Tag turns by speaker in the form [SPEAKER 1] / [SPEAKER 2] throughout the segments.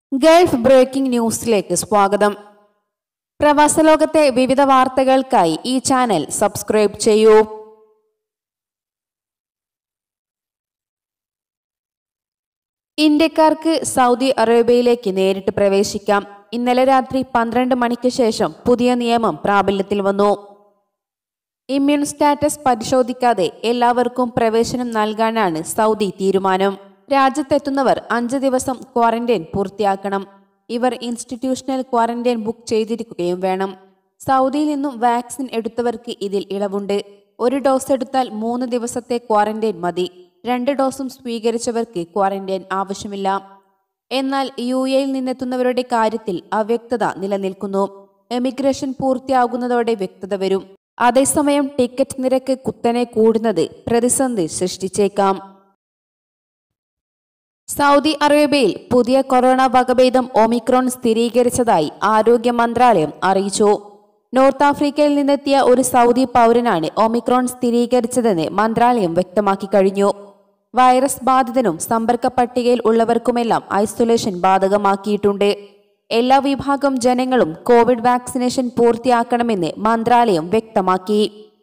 [SPEAKER 1] Gulf breaking ന്യൂസിലേക്ക് സ്വാഗതം പ്രവാസലോകത്തെ വിവിധ വാർത്തകൾക്കായി ഈ ചാനൽ സബ്സ്ക്രൈബ് ചെയ്യൂ ഇന്ത്യക്കാർക്ക് സൗദി അറേബ്യയിലേക്ക് നേരിട്ട് പ്രവേശിക്കാം ഇന്നലെ രാത്രി പന്ത്രണ്ട് മണിക്ക് ശേഷം പുതിയ നിയമം പ്രാബല്യത്തിൽ വന്നു ഇമ്മ്യൂൺ സ്റ്റാറ്റസ് പരിശോധിക്കാതെ എല്ലാവർക്കും പ്രവേശനം നൽകാനാണ് സൗദി തീരുമാനം രാജ്യത്തെത്തുന്നവർ അഞ്ച് ദിവസം ക്വാറന്റൈൻ പൂർത്തിയാക്കണം ഇവർ ഇൻസ്റ്റിറ്റ്യൂഷണൽ ക്വാറന്റൈൻ ബുക്ക് ചെയ്തിരിക്കുകയും വേണം സൗദിയിൽ നിന്നും വാക്സിൻ എടുത്തവർക്ക് ഇതിൽ ഇളവുണ്ട് ഒരു ഡോസ് എടുത്താൽ മൂന്ന് ദിവസത്തെ ക്വാറന്റൈൻ മതി രണ്ട് ഡോസും സ്വീകരിച്ചവർക്ക് ക്വാറന്റൈൻ ആവശ്യമില്ല എന്നാൽ യു എയിൽ നിന്നെത്തുന്നവരുടെ കാര്യത്തിൽ അവ്യക്തത നിലനിൽക്കുന്നു എമിഗ്രേഷൻ പൂർത്തിയാകുന്നതോടെ വ്യക്തത വരും അതേസമയം ടിക്കറ്റ് നിരക്ക് കുത്തനെ കൂടുന്നത് പ്രതിസന്ധി സൃഷ്ടിച്ചേക്കാം സൗദി അറേബ്യയിൽ പുതിയ കൊറോണ വകഭേദം ഒമിക്രോൺ സ്ഥിരീകരിച്ചതായി ആരോഗ്യ മന്ത്രാലയം അറിയിച്ചു നോർത്ത് ആഫ്രിക്കയിൽ നിന്നെത്തിയ ഒരു സൗദി പൗരനാണ് ഒമിക്രോൺ സ്ഥിരീകരിച്ചതെന്ന് മന്ത്രാലയം വ്യക്തമാക്കി കഴിഞ്ഞു വൈറസ് ബാധിതനും സമ്പർക്ക പട്ടികയിൽ ഉള്ളവർക്കുമെല്ലാം ഐസൊലേഷൻ ബാധകമാക്കിയിട്ടുണ്ട് എല്ലാ വിഭാഗം ജനങ്ങളും കോവിഡ് വാക്സിനേഷൻ പൂർത്തിയാക്കണമെന്ന് മന്ത്രാലയം വ്യക്തമാക്കി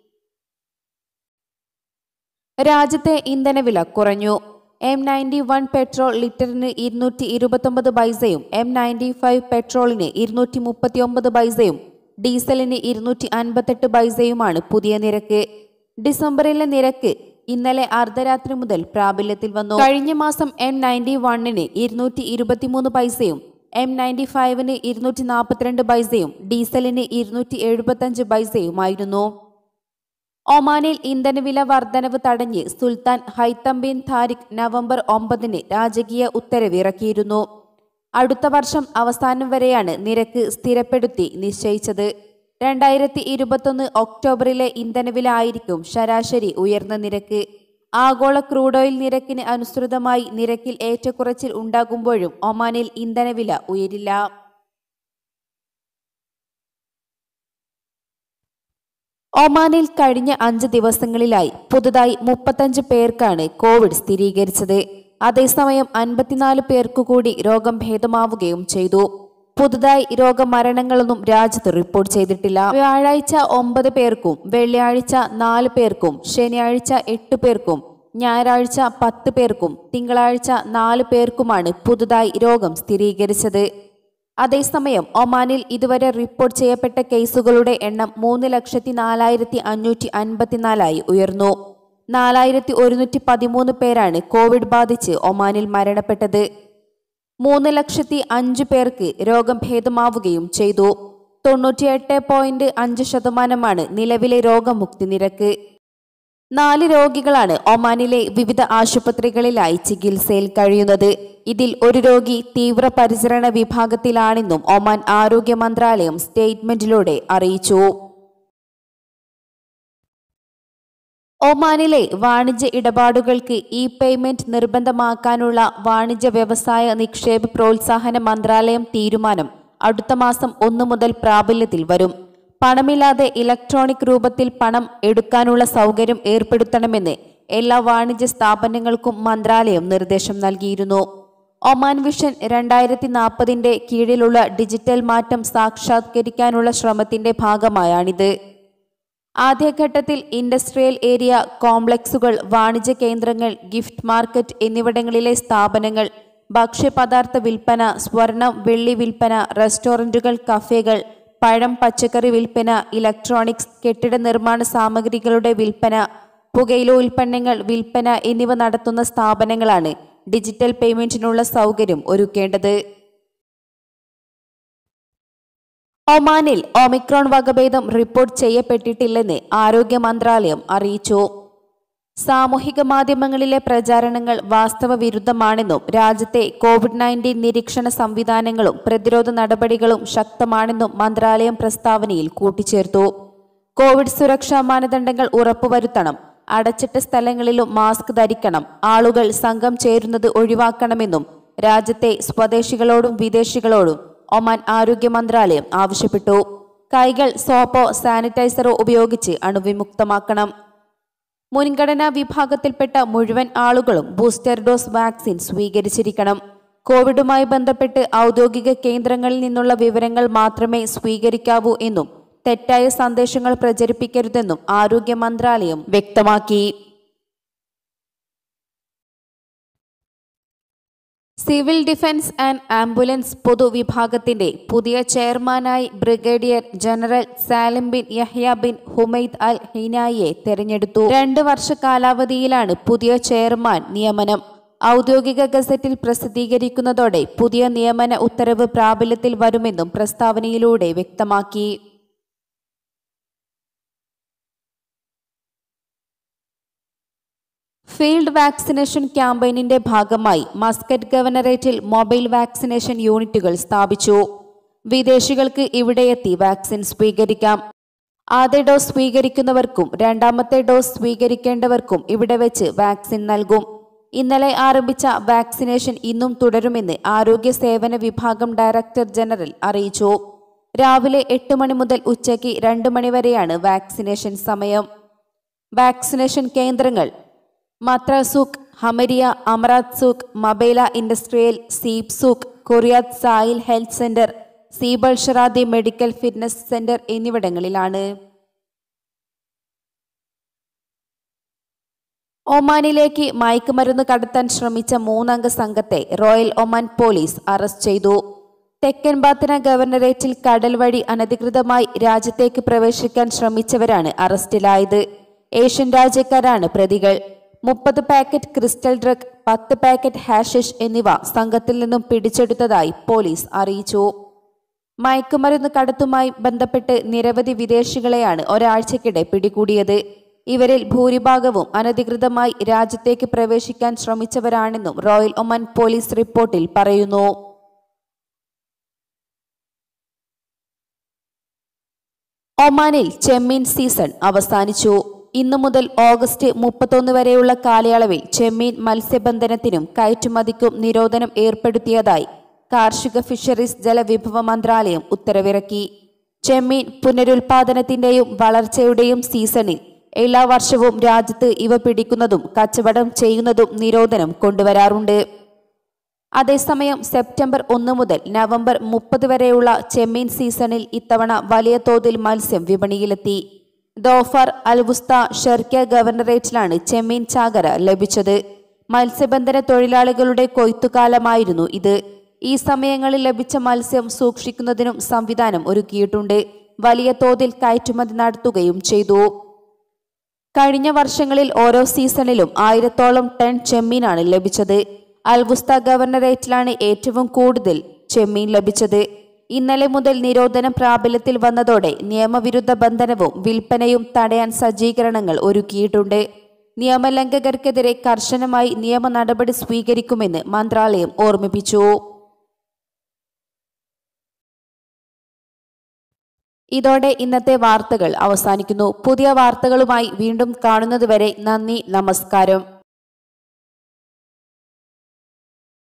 [SPEAKER 1] രാജ്യത്തെ ഇന്ധനവില കുറഞ്ഞു എം നയൻറ്റി വൺ പെട്രോൾ ലിറ്ററിന് ഇരുന്നൂറ്റി ഇരുപത്തൊമ്പത് പൈസയും എം നയൻറ്റി ഫൈവ് പെട്രോളിന് ഇരുന്നൂറ്റി മുപ്പത്തി ഒമ്പത് പൈസയും ഡീസലിന് ഇരുന്നൂറ്റി അൻപത്തെട്ട് പൈസയുമാണ് പുതിയ നിരക്ക് ഡിസംബറിലെ നിരക്ക് ഇന്നലെ അർദ്ധരാത്രി മുതൽ പ്രാബല്യത്തിൽ വന്നു കഴിഞ്ഞ മാസം എം നയൻറ്റി വണ്ണിന് ഇരുന്നൂറ്റി ഇരുപത്തിമൂന്ന് പൈസയും എം നയൻറ്റി ഫൈവിന് ഇരുന്നൂറ്റി നാൽപ്പത്തിരണ്ട് പൈസയും ഡീസലിന് ഇരുന്നൂറ്റി എഴുപത്തഞ്ച് പൈസയുമായിരുന്നു ഒമാനിൽ ഇന്ധനവില വർധനവ് തടഞ്ഞ് സുൽത്താൻ ഹൈത്തം ബിൻ താരിഖ് നവംബർ ഒമ്പതിന് രാജകീയ ഉത്തരവിറക്കിയിരുന്നു അടുത്ത വർഷം അവസാനം വരെയാണ് നിരക്ക് സ്ഥിരപ്പെടുത്തി നിശ്ചയിച്ചത് രണ്ടായിരത്തി ഇരുപത്തൊന്ന് ഒക്ടോബറിലെ ഇന്ധനവില ആയിരിക്കും ശരാശരി ഉയർന്ന നിരക്ക് ആഗോള ക്രൂഡ് ഓയിൽ നിരക്കിന് അനുസൃതമായി നിരക്കിൽ ഏറ്റക്കുറച്ചിൽ ഉണ്ടാകുമ്പോഴും ഒമാനിൽ ഇന്ധനവില ഉയരില്ല ഒമാനിൽ കഴിഞ്ഞ അഞ്ച് ദിവസങ്ങളിലായി പുതുതായി മുപ്പത്തഞ്ച് പേർക്കാണ് കോവിഡ് സ്ഥിരീകരിച്ചത് അതേസമയം അൻപത്തിനാല് പേർക്കു കൂടി രോഗം ഭേദമാവുകയും ചെയ്തു പുതുതായി രോഗമരണങ്ങളൊന്നും രാജ്യത്ത് റിപ്പോർട്ട് ചെയ്തിട്ടില്ല വ്യാഴാഴ്ച ഒമ്പത് പേർക്കും വെള്ളിയാഴ്ച നാല് പേർക്കും ശനിയാഴ്ച എട്ട് പേർക്കും ഞായറാഴ്ച പത്ത് പേർക്കും തിങ്കളാഴ്ച നാല് പേർക്കുമാണ് പുതുതായി രോഗം സ്ഥിരീകരിച്ചത് അതേസമയം ഒമാനിൽ ഇതുവരെ റിപ്പോർട്ട് ചെയ്യപ്പെട്ട കേസുകളുടെ എണ്ണം മൂന്ന് ലക്ഷത്തി നാലായിരത്തി അഞ്ഞൂറ്റി അൻപത്തിനാലായി ഉയർന്നു നാലായിരത്തി ഒരുന്നൂറ്റി പതിമൂന്ന് പേരാണ് കോവിഡ് ബാധിച്ച് ഒമാനിൽ മരണപ്പെട്ടത് മൂന്ന് ലക്ഷത്തി അഞ്ച് പേർക്ക് രോഗം ഭേദമാവുകയും ചെയ്തു തൊണ്ണൂറ്റിയെട്ട് പോയിന്റ് അഞ്ച് ശതമാനമാണ് നിലവിലെ രോഗമുക്തി നിരക്ക് നാല് രോഗികളാണ് ഒമാനിലെ വിവിധ ആശുപത്രികളിലായി ചികിത്സയിൽ കഴിയുന്നത് ഇതിൽ ഒരു രോഗി തീവ്രപരിചരണ വിഭാഗത്തിലാണെന്നും ഒമാൻ ആരോഗ്യ മന്ത്രാലയം സ്റ്റേറ്റ്മെന്റിലൂടെ അറിയിച്ചു ഒമാനിലെ വാണിജ്യ ഇടപാടുകൾക്ക് ഇ പേയ്മെന്റ് നിർബന്ധമാക്കാനുള്ള വാണിജ്യ വ്യവസായ നിക്ഷേപ പ്രോത്സാഹന മന്ത്രാലയം തീരുമാനം അടുത്ത മാസം ഒന്നു മുതൽ പ്രാബല്യത്തിൽ വരും പണമില്ലാതെ ഇലക്ട്രോണിക് രൂപത്തിൽ പണം എടുക്കാനുള്ള സൗകര്യം ഏർപ്പെടുത്തണമെന്ന് എല്ലാ വാണിജ്യ സ്ഥാപനങ്ങൾക്കും മന്ത്രാലയം നിർദ്ദേശം നൽകിയിരുന്നു ഒമാൻ വിഷൻ രണ്ടായിരത്തി നാൽപ്പതിന്റെ കീഴിലുള്ള ഡിജിറ്റൽ മാറ്റം സാക്ഷാത്കരിക്കാനുള്ള ശ്രമത്തിന്റെ ഭാഗമായാണിത് ആദ്യഘട്ടത്തിൽ ഇൻഡസ്ട്രിയൽ ഏരിയ കോംപ്ലക്സുകൾ വാണിജ്യ കേന്ദ്രങ്ങൾ ഗിഫ്റ്റ് മാർക്കറ്റ് എന്നിവിടങ്ങളിലെ സ്ഥാപനങ്ങൾ ഭക്ഷ്യപദാർത്ഥ വിൽപ്പന സ്വർണം വെള്ളി വിൽപ്പന റെസ്റ്റോറന്റുകൾ കഫേകൾ പഴം പച്ചക്കറി വിൽപ്പന ഇലക്ട്രോണിക്സ് കെട്ടിട നിർമ്മാണ സാമഗ്രികളുടെ വിൽപ്പന പുകയില ഉൽപ്പന്നങ്ങൾ വിൽപ്പന എന്നിവ നടത്തുന്ന സ്ഥാപനങ്ങളാണ് ഡിജിറ്റൽ പേയ്മെന്റിനുള്ള സൗകര്യം ഒരുക്കേണ്ടത് ഒമാനിൽ ഒമിക്രോൺ വകഭേദം റിപ്പോർട്ട് ചെയ്യപ്പെട്ടിട്ടില്ലെന്ന് ആരോഗ്യ മന്ത്രാലയം അറിയിച്ചു സാമൂഹിക മാധ്യമങ്ങളിലെ പ്രചാരണങ്ങൾ വാസ്തവ വിരുദ്ധമാണെന്നും രാജ്യത്തെ കോവിഡ് നയൻറ്റീൻ നിരീക്ഷണ സംവിധാനങ്ങളും പ്രതിരോധ നടപടികളും ശക്തമാണെന്നും മന്ത്രാലയം പ്രസ്താവനയിൽ കൂട്ടിച്ചേർത്തു കോവിഡ് സുരക്ഷാ മാനദണ്ഡങ്ങൾ ഉറപ്പുവരുത്തണം അടച്ചിട്ട സ്ഥലങ്ങളിലും മാസ്ക് ധരിക്കണം ആളുകൾ സംഘം ചേരുന്നത് ഒഴിവാക്കണമെന്നും രാജ്യത്തെ സ്വദേശികളോടും വിദേശികളോടും ഒമാൻ ആരോഗ്യ മന്ത്രാലയം ആവശ്യപ്പെട്ടു കൈകൾ സോപ്പോ സാനിറ്റൈസറോ ഉപയോഗിച്ച് അണുവിമുക്തമാക്കണം മുൻഗണനാ വിഭാഗത്തിൽപ്പെട്ട മുഴുവൻ ആളുകളും ബൂസ്റ്റർ ഡോസ് വാക്സിൻ സ്വീകരിച്ചിരിക്കണം കോവിഡുമായി ബന്ധപ്പെട്ട് ഔദ്യോഗിക കേന്ദ്രങ്ങളിൽ നിന്നുള്ള വിവരങ്ങൾ മാത്രമേ സ്വീകരിക്കാവൂ എന്നും തെറ്റായ സന്ദേശങ്ങൾ പ്രചരിപ്പിക്കരുതെന്നും ആരോഗ്യ മന്ത്രാലയം വ്യക്തമാക്കി സിവിൽ ഡിഫൻസ് ആൻഡ് ആംബുലൻസ് പൊതുവിഭാഗത്തിന്റെ പുതിയ ചെയർമാനായി brigadier general Salim bin Yahya bin Humaid Al ഹിനായിയെ തെരഞ്ഞെടുത്തു രണ്ട് വർഷ കാലാവധിയിലാണ് പുതിയ ചെയർമാൻ നിയമനം ഔദ്യോഗിക ഗസറ്റിൽ പ്രസിദ്ധീകരിക്കുന്നതോടെ പുതിയ നിയമന ഉത്തരവ് പ്രാബല്യത്തിൽ വരുമെന്നും പ്രസ്താവനയിലൂടെ വ്യക്തമാക്കി ഫീൽഡ് വാക്സിനേഷൻ ക്യാമ്പയിനിന്റെ ഭാഗമായി മസ്കറ്റ് ഗവർണറേറ്റിൽ മൊബൈൽ വാക്സിനേഷൻ യൂണിറ്റുകൾ സ്ഥാപിച്ചു വിദേശികൾക്ക് ഇവിടെയെത്തി വാക്സിൻ സ്വീകരിക്കാം ആദ്യ ഡോസ് സ്വീകരിക്കുന്നവർക്കും രണ്ടാമത്തെ ഡോസ് സ്വീകരിക്കേണ്ടവർക്കും ഇവിടെ വെച്ച് വാക്സിൻ നൽകും ഇന്നലെ ആരംഭിച്ച വാക്സിനേഷൻ ഇന്നും തുടരുമെന്ന് ആരോഗ്യ സേവന വിഭാഗം ഡയറക്ടർ ജനറൽ അറിയിച്ചു രാവിലെ എട്ട് മണി മുതൽ ഉച്ചയ്ക്ക് രണ്ട് മണി വരെയാണ് വാക്സിനേഷൻ സമയം വാക്സിനേഷൻ കേന്ദ്രങ്ങൾ Muttrah Souq Hamriya Amerat souq Mabela industrial Seeb souq Quriyat Sail health centre സീബൾ ഷറാദി മെഡിക്കൽ ഫിറ്റ്നസ് സെന്റർ എന്നിവിടങ്ങളിലാണ് ഒമാനിലേക്ക് മയക്കുമരുന്ന് കടത്താൻ ശ്രമിച്ച മൂന്നംഗ സംഘത്തെ റോയൽ ഒമാൻ പോലീസ് അറസ്റ്റ് ചെയ്തു തെക്കൻ ബാത്തന ഗവർണറേറ്റിൽ കടൽ വഴി അനധികൃതമായി രാജ്യത്തേക്ക് പ്രവേശിക്കാൻ ശ്രമിച്ചവരാണ് അറസ്റ്റിലായത് ഏഷ്യൻ രാജ്യക്കാരാണ് പ്രതികൾ മുപ്പത് പാക്കറ്റ് ക്രിസ്റ്റൽ ഡ്രഗ് പത്ത് പാക്കറ്റ് ഹാഷിഷ് എന്നിവ സംഘത്തിൽ നിന്നും പിടിച്ചെടുത്തതായി പോലീസ് അറിയിച്ചു മയക്കുമരുന്ന് കടത്തുമായി ബന്ധപ്പെട്ട് നിരവധി വിദേശികളെയാണ് ഒരാഴ്ചക്കിടെ പിടികൂടിയത് ഇവരിൽ ഭൂരിഭാഗവും അനധികൃതമായി രാജ്യത്തേക്ക് പ്രവേശിക്കാൻ ശ്രമിച്ചവരാണെന്നും റോയൽ ഒമാൻ പോലീസ് റിപ്പോർട്ടിൽ പറയുന്നു ഒമാനിൽ ചെമ്മീൻ സീസൺ അവസാനിച്ചു ഇന്നു മുതൽ ഓഗസ്റ്റ് മുപ്പത്തൊന്ന് വരെയുള്ള കാലയളവിൽ ചെമ്മീൻ മത്സ്യബന്ധനത്തിനും കയറ്റുമതിക്കും നിരോധനം ഏർപ്പെടുത്തിയതായി കാർഷിക ഫിഷറീസ് ജലവിഭവ മന്ത്രാലയം ഉത്തരവിറക്കി ചെമ്മീൻ പുനരുൽപാദനത്തിന്റെയും വളർച്ചയുടെയും സീസണിൽ എല്ലാ വർഷവും രാജ്യത്ത് ഇവ പിടിക്കുന്നതും കച്ചവടം ചെയ്യുന്നതും നിരോധനം കൊണ്ടുവരാറുണ്ട് അതേസമയം സെപ്റ്റംബർ ഒന്ന് മുതൽ നവംബർ മുപ്പത് വരെയുള്ള ചെമ്മീൻ സീസണിൽ ഇത്തവണ വലിയ തോതിൽ മത്സ്യം വിപണിയിലെത്തി ദോഫർ അൽവുസ്ത ഷെർക്ക ഗവർണറേറ്റിലാണ് ചെമ്മീൻ ചാകര ലഭിച്ചത് മത്സ്യബന്ധന തൊഴിലാളികളുടെ കൊയ്ത്തുകാലമായിരുന്നു ഇത് ഈ സമയങ്ങളിൽ ലഭിച്ച മത്സ്യം സൂക്ഷിക്കുന്നതിനും സംവിധാനം ഒരുക്കിയിട്ടുണ്ട് വലിയ തോതിൽ കയറ്റുമതി നടത്തുകയും ചെയ്തു കഴിഞ്ഞ വർഷങ്ങളിൽ ഓരോ സീസണിലും ആയിരത്തോളം ടൺ ചെമ്മീനാണ് ലഭിച്ചത് അൽവുസ്ത ഗവർണറേറ്റിലാണ് ഏറ്റവും കൂടുതൽ ചെമ്മീൻ ലഭിച്ചത് ഇന്നലെ മുതൽ നിരോധനം പ്രാബല്യത്തിൽ വന്നതോടെ നിയമവിരുദ്ധ ബന്ധനവും വിൽപ്പനയും തടയാൻ സജ്ജീകരണങ്ങൾ ഒരുക്കിയിട്ടുണ്ട് നിയമലംഘകർക്കെതിരെ കർശനമായി നിയമ നടപടി സ്വീകരിക്കുമെന്ന് മന്ത്രാലയം ഓർമ്മിപ്പിച്ചു ഇതോടെ ഇന്നത്തെ വാർത്തകൾ അവസാനിക്കുന്നു പുതിയ വാർത്തകളുമായി വീണ്ടും കാണുന്നതുവരെ നന്ദി നമസ്കാരം